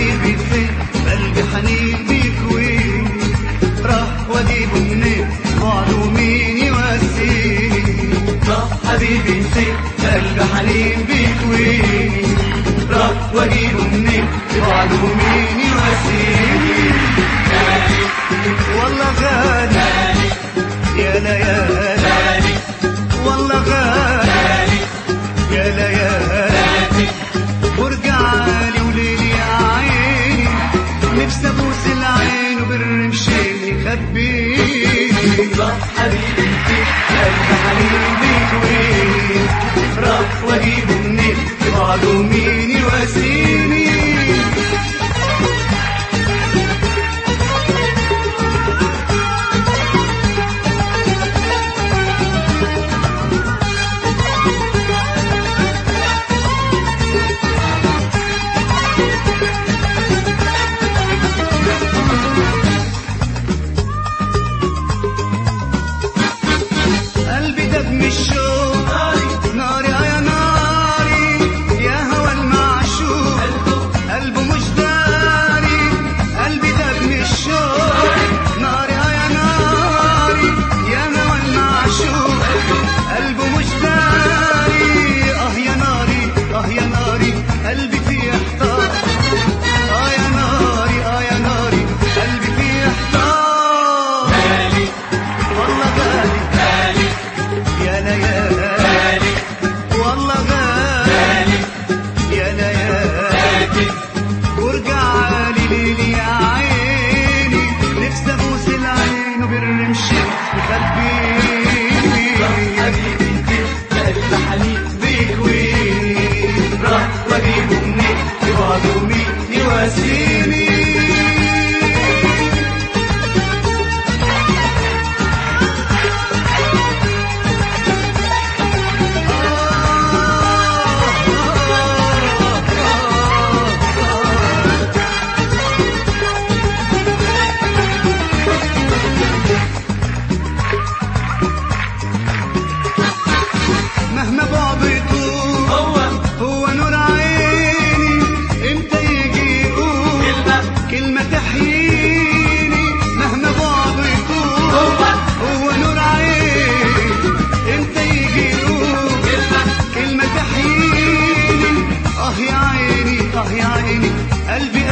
حبيبي فين قلبي حنين بيك وين راح واجيبه منين بعده مين يواسيني راح حبيبي فين قلبي حنين بيك وين راح واجيبه منين بعده مين يواسيني والله غالي يا ليالي والله غالي يا ليالي وارجع لي وليلي يا عيني نفسي ابوس العين وبالرمشين يخبيني راح حبيبي قلبي حبيبي وين راح واجيبه منين بعده مين يواسيني قلبي دب من الشوق ناري يا ناري يا هوى المعشوق قلبه مش داري قلبي دب من الشوق ناري يا ناري يا هوى المعشوق قلبه مش داري اه يا ناري اه يا ناري قلبي فيه احتار اه يا ناري اه يا ناري قلبي فيه احتار والله غالي يا ليالي والله غالي يا ليالي وارجع لي ليلي يا عيني نفسي ابوس العين وبالرمش يخبيني بيك وين راح واجيبه منين يبعده مين يواسيني مهما بعد يطول هو هو نور عيني امتى يجي يقول كلمة كلمة تحييني مهما بعد يطول هو هو نور عيني امتى يجي يقول كلمة كلمة تحييني اه يا عيني اه يا عيني قلبي